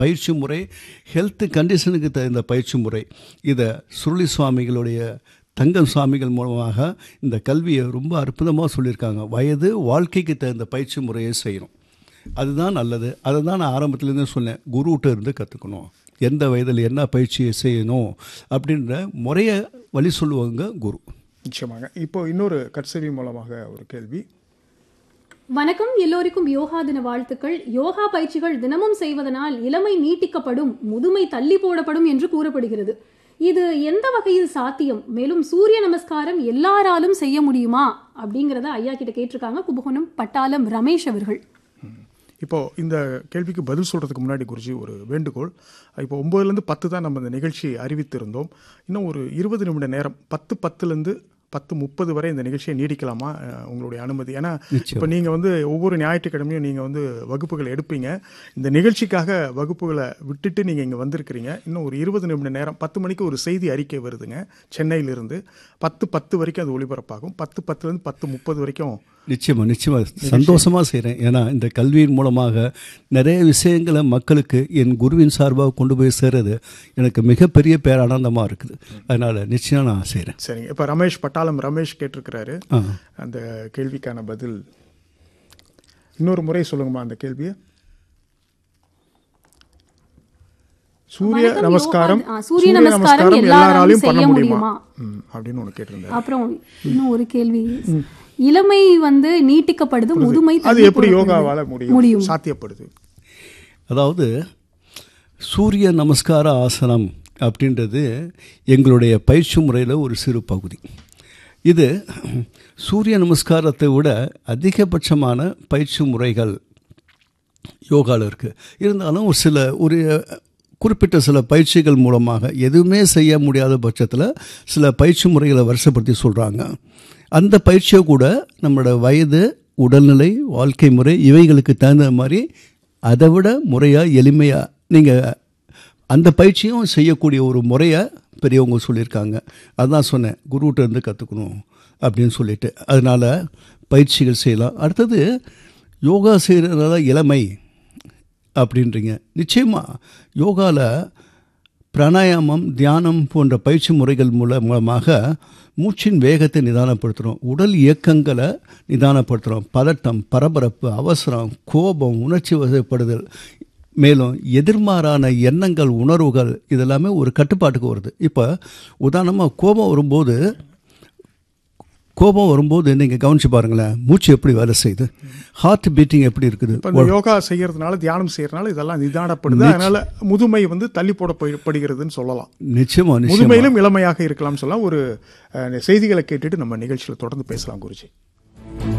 பயிற்சி முறை ஹெல்த் கண்டிஷனுக்கு தகுந்த பயிற்சி முறை இதை சுருளி சுவாமிகளுடைய தங்கம் சுவாமிகள் மூலமாக இந்த கல்வியை ரொம்ப அற்புதமாக சொல்லியிருக்காங்க வயது வாழ்க்கைக்கு தகுந்த பயிற்சி முறையை செய்யணும் அதுதான் நல்லது அதை தான் நான் ஆரம்பத்துலேருந்தே சொன்னேன் குருகிட்ட இருந்து கற்றுக்கணும் எந்த வயதில் என்ன பயிற்சியை செய்யணும் அப்படின்ற முறையை வழி சொல்லுவாங்க குரு நிச்சயமாக இப்போ இன்னொரு கட்செவி மூலமாக ஒரு கேள்வி வணக்கம் எல்லோருக்கும் யோகா தின வாழ்த்துக்கள் யோகா பயிற்சிகள் தினமும் செய்வதனால் இளமை நீட்டிக்கப்படும் முதுமை தள்ளி போடப்படும் என்று கூறப்படுகிறது இது எந்த வகையில் சாத்தியம் மேலும் சூரிய நமஸ்காரம் எல்லாராலும் செய்ய முடியுமா அப்படிங்கறத ஐயா கிட்ட கேட்டிருக்காங்க கும்பகோணம் பட்டாளம் ரமேஷ் அவர்கள் இப்போ இந்த கேள்விக்கு பதில் சொல்றதுக்கு முன்னாடி குருஜி ஒரு வேண்டுகோள் இப்போ ஒன்பதுலேருந்து பத்து தான் நம்ம இந்த நிகழ்ச்சியை அறிவித்திருந்தோம் இன்னும் ஒரு இருபது நிமிட நேரம் பத்து பத்துலேருந்து பத்து முப்பது வரை இந்த நிகழ்ச்சியை நீடிக்கலாமா அஹ், உங்களுடைய அனுமதி ஏன்னா இப்போ நீங்கள் வந்து ஒவ்வொரு ஞாயிற்றுக்கிழமையும் நீங்கள் வந்து வகுப்புகள் எடுப்பீங்க இந்த நிகழ்ச்சிக்காக வகுப்புகளை விட்டுட்டு நீங்கள் இங்கே வந்திருக்கிறீங்க இன்னும் ஒரு இருபது நிமிட நேரம் பத்து மணிக்கு ஒரு செய்தி அறிக்கை வருதுங்க சென்னையிலிருந்து பத்து பத்து வரைக்கும் அது ஒளிபரப்பாகும் பத்து பத்துலேருந்து பத்து முப்பது வரைக்கும் நிச்சயமாக நிச்சயமாக சந்தோஷமாக செய்கிறேன் ஏன்னா இந்த கல்வியின் மூலமாக நிறைய விஷயங்களை மக்களுக்கு என் குருவின் சார்பாக கொண்டு போய் சேர்றது எனக்கு மிகப்பெரிய பேரானந்தமாக இருக்குது அதனால் நிச்சயம் நான் செய்கிறேன் சரிங்க இப்போ ரமேஷ் பட்டாளம் ரமேஷ் கேட்டிருக்கிறாரு ஆ அந்த கேள்விக்கான பதில் இன்னொரு முறை சொல்லுங்கம்மா அந்த கேள்வியை சூரிய வணக்கம், நமஸ்காரம் யோகா- ஆ, சூரிய நமஸ்காரம் எல்லாராலும் பண்ண செய்ய முடியுமா முடியுமா? ம், அப்படின்னு ஒன்று கேட்டிருந்தாரு அப்புறம் இன்னும் ஒரு கேள்வி இளமை வந்து நீட்டிக்கப்படுது முதுமை அது தள்ளி எப்படி போடப்படுது. யோகாவால முடியும் முடியும் சாத்தியப்படுது அதாவது சூரிய நமஸ்கார ஆசனம் அப்படின்றது எங்களுடைய பயிற்சி முறையில் ஒரு சிறு பகுதி இது சூரிய நமஸ்காரத்தை விட அதிகபட்சமான பயிற்சி முறைகள் யோகாவில் இருக்குது இருந்தாலும் ஒரு சில ஒரு குறிப்பிட்ட சில பயிற்சிகள் மூலமாக எதுவுமே செய்ய முடியாத பட்சத்தில் சில பயிற்சி முறைகளை வருஷப்படுத்தி சொல்கிறாங்க அந்த பயிற்சியை கூட நம்மளோட வயது உடல்நிலை வாழ்க்கை முறை இவைகளுக்கு தகுந்த மாதிரி அதை விட முறையாக எளிமையாக நீங்கள் அந்த பயிற்சியும் செய்யக்கூடிய ஒரு முறையை பெரியவங்க சொல்லியிருக்காங்க அதான் சொன்னேன் குருகிட்ட இருந்து கற்றுக்கணும் அப்படின்னு சொல்லிட்டு அதனால் பயிற்சிகள் செய்யலாம் அடுத்தது யோகா செய்கிறதால இளமை அப்படின்றீங்க நிச்சயமாக யோகாவில் பிராணாயாமம் தியானம் போன்ற பயிற்சி முறைகள் மூல மூலமாக மூச்சின் வேகத்தை நிதானப்படுத்துகிறோம் உடல் இயக்கங்களை நிதானப்படுத்துகிறோம் பதட்டம் பரபரப்பு அவசரம் கோபம் உணர்ச்சி வசப்படுதல் மேலும் எதிர்மாறான எண்ணங்கள் உணர்வுகள் இதெல்லாமே ஒரு கட்டுப்பாட்டுக்கு வருது இப்போ உதாரணமாக கோபம் வரும்போது கோபம் வரும்போது நீங்கள் கவனிச்சு பாருங்களேன் மூச்சு எப்படி வேலை செய்யுது ஹார்ட் பீட்டிங் எப்படி இருக்குது இப்போ இந்த யோகா செய்யறதுனால தியானம் செய்யறதுனால இதெல்லாம் நிதானப்படுது அதனால முதுமை வந்து தள்ளி போடப்படுகிறதுன்னு சொல்லலாம் நிச்சயமா நிச்சயமா முதுமையிலும் இளமையாக இருக்கலாம் சொல்லலாம் ஒரு அஹ், செய்திகளை கேட்டுட்டு நம்ம நிகழ்ச்சியில் தொடர்ந்து பேசலாம் குருஜி